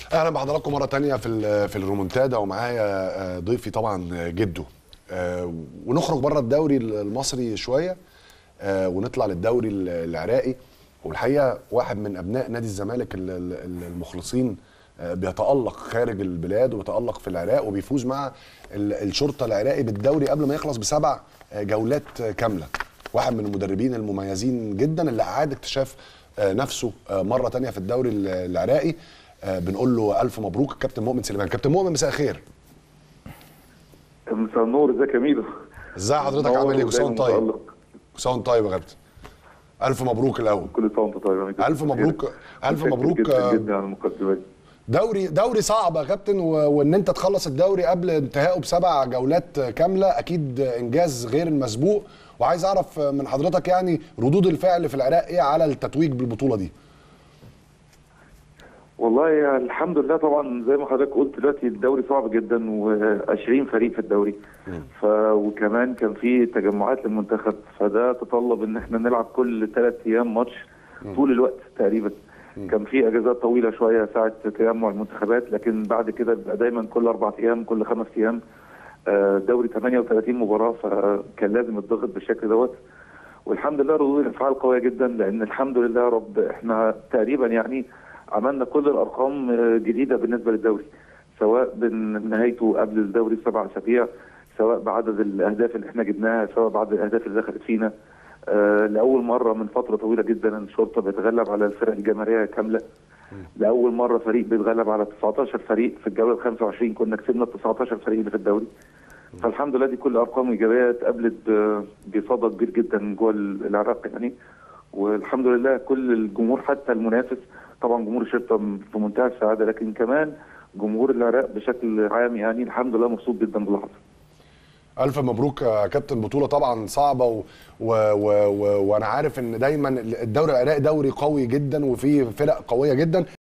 اهلا بحضراتكم مره تانية في ال- في الرومونتادا ومعايا آه، ضيفي طبعا آه، جده آه، ونخرج بره الدوري المصري شويه آه، ونطلع للدوري ال- العراقي والحقيقه واحد من ابناء نادي الزمالك ال- ال- المخلصين آه، بيتالق خارج البلاد وبيتالق في العراق وبيفوز مع ال- الشرطه العراقي بالدوري قبل ما يخلص بسبع آه، جولات آه، كامله واحد من المدربين المميزين جدا اللي اعاد اكتشاف آه، نفسه آه، مره تانية في الدوري ال- العراقي آه، بنقول له الف مبروك كابتن مؤمن سليمان كابتن مؤمن مساء الخير مساء النور ازيك يا ميدو ازاي حضرتك منور عامل ايه كل سنه وانت ودايما طيب متألق. كل سنه وانت طيب يا كابتن الف مبروك الاول كل سنه وانت طيب يا ميدو الف مبروك الف متشكر مبروك جدا آه، جدا على المقدمات دوري دوري صعب يا كابتن و- وان انت تخلص الدوري قبل انتهائه بسبع جولات كامله اكيد انجاز غير المسبوق وعايز اعرف من حضرتك يعني ردود الفعل في العراق ايه على التتويج بالبطوله دي والله يا الحمد لله طبعا زي ما حضرتك قلت دلوقتي الدوري صعب جدا و20 فريق في الدوري ف وكمان كان في تجمعات للمنتخب فده تطلب ان احنا نلعب كل ثلاث ايام ماتش طول الوقت تقريبا كان في اجازات طويله شويه ساعه تجمع المنتخبات لكن بعد كده بيبقى دايما كل اربع ايام كل خمس ايام آه، دوري 38 مباراه فكان لازم الضغط بالشكل دوت والحمد لله ردود الافعال قويه جدا لان الحمد لله يا رب احنا تقريبا يعني عملنا كل الارقام آه، جديده بالنسبه للدوري سواء من نهايته قبل الدوري سبع اسابيع سواء بعدد الاهداف اللي احنا جبناها سواء بعدد الاهداف اللي دخلت فينا آه لاول مره من فتره طويله جدا الشرطه بيتغلب على الفرق الجماهيريه كامله لاول مره فريق بيتغلب على 19 فريق في الجوله ال 25 كنا كسبنا ال 19 فريق اللي في الدوري فالحمد لله دي كل ارقام ايجابيه اتقابلت ب- بصدى كبير جدا جوه العراق يعني والحمد لله كل الجمهور حتى المنافس طبعا جمهور الشرطه في منتهى السعاده لكن كمان جمهور العراق بشكل عام يعني الحمد لله مبسوط جدا باللحظه الف مبروك يا كابتن بطوله طبعا صعبه و... و... و... و... وانا عارف ان دايما الدوري العراقي دوري قوي جدا وفيه فرق قويه جدا